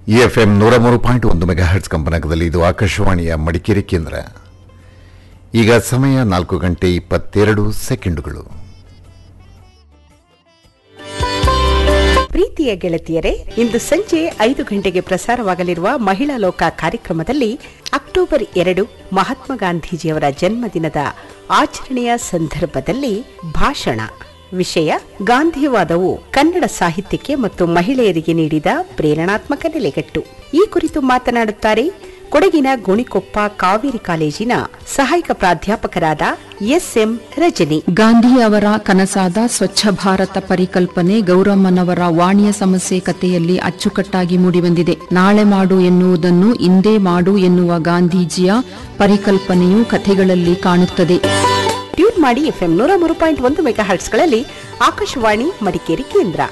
FM ನೂರ ಮೂರು point ಒಂದು ಮೆಗಾಹರ್ಟ್ಸ್ ಕಂಪನಾಕದಲ್ಲಿ ಇದು ಆಕಾಶವಾಣಿಯ ಮಡಿಕೇರಿ ಕೇಂದ್ರ ಈಗ ಸಮಯ ನಾಲ್ಕು ಗಂಟೆ ಇಪ್ಪತ್ತೆರಡು ಸೆಕೆಂಡುಗಳು ಪ್ರೀತಿಯ ಗೆಳತಿಯರೇ ಇಂದು ಸಂಜೆ ಐದು ಗಂಟೆಗೆ ಪ್ರಸಾರವಾಗಲಿರುವ ಮಹಿಳಾ ಲೋಕ ಕಾರ್ಯಕ್ರಮದಲ್ಲಿ ಅಕ್ಟೋಬರ್ ಎರಡು ಮಹಾತ್ಮ ಗಾಂಧೀಜಿಯವರ ಜನ್ಮದಿನದ ಆಚರಣೆಯ ಸಂದರ್ಭದಲ್ಲಿ ಭಾಷಣ ವಿಷಯ ಗಾಂಧಿವಾದವು ಕನ್ನಡ ಸಾಹಿತ್ಯಕ್ಕೆ ಮತ್ತು ಮಹಿಳೆಯರಿಗೆ ನೀಡಿದ ಪ್ರೇರಣಾತ್ಮಕ ನೆಲೆಗಟ್ಟು ಈ ಕುರಿತು ಮಾತನಾಡುತ್ತಾರೆ ಕೊಡಗಿನ ಗುಣಿಕೊಪ್ಪ ಕಾವೇರಿ ಕಾಲೇಜಿನ ಸಹಾಯಕ ಪ್ರಾಧ್ಯಾಪಕರಾದ ಎಸ್ಎಂ ರಜನಿ ಗಾಂಧಿ ಅವರ ಕನಸಾದ ಸ್ವಚ್ಛ ಭಾರತ ಪರಿಕಲ್ಪನೆ ಗೌರಮ್ಮನವರ ವಾಣಿಯ ಸಮಸ್ಯೆ ಕಥೆಯಲ್ಲಿ ಅಚ್ಚುಕಟ್ಟಾಗಿ ಮೂಡಿಬಂದಿದೆ ನಾಳೆ ಮಾಡು ಎನ್ನುವುದನ್ನು ಇಂದೇ ಮಾಡು ಎನ್ನುವ ಗಾಂಧೀಜಿಯ ಪರಿಕಲ್ಪನೆಯು ಕಥೆಗಳಲ್ಲಿ ಕಾಣುತ್ತದೆ ಟ್ಯೂನ್ ಮಾಡಿ ಎಫ್ಎಂ ನೂರ ಮೂರು ಪಾಯಿಂಟ್ ಒಂದು ಮೆಗಾ ಹರ್ಟ್ಸ್ಗಳಲ್ಲಿ ಆಕಾಶವಾಣಿ ಮಡಿಕೇರಿ ಕೇಂದ್ರ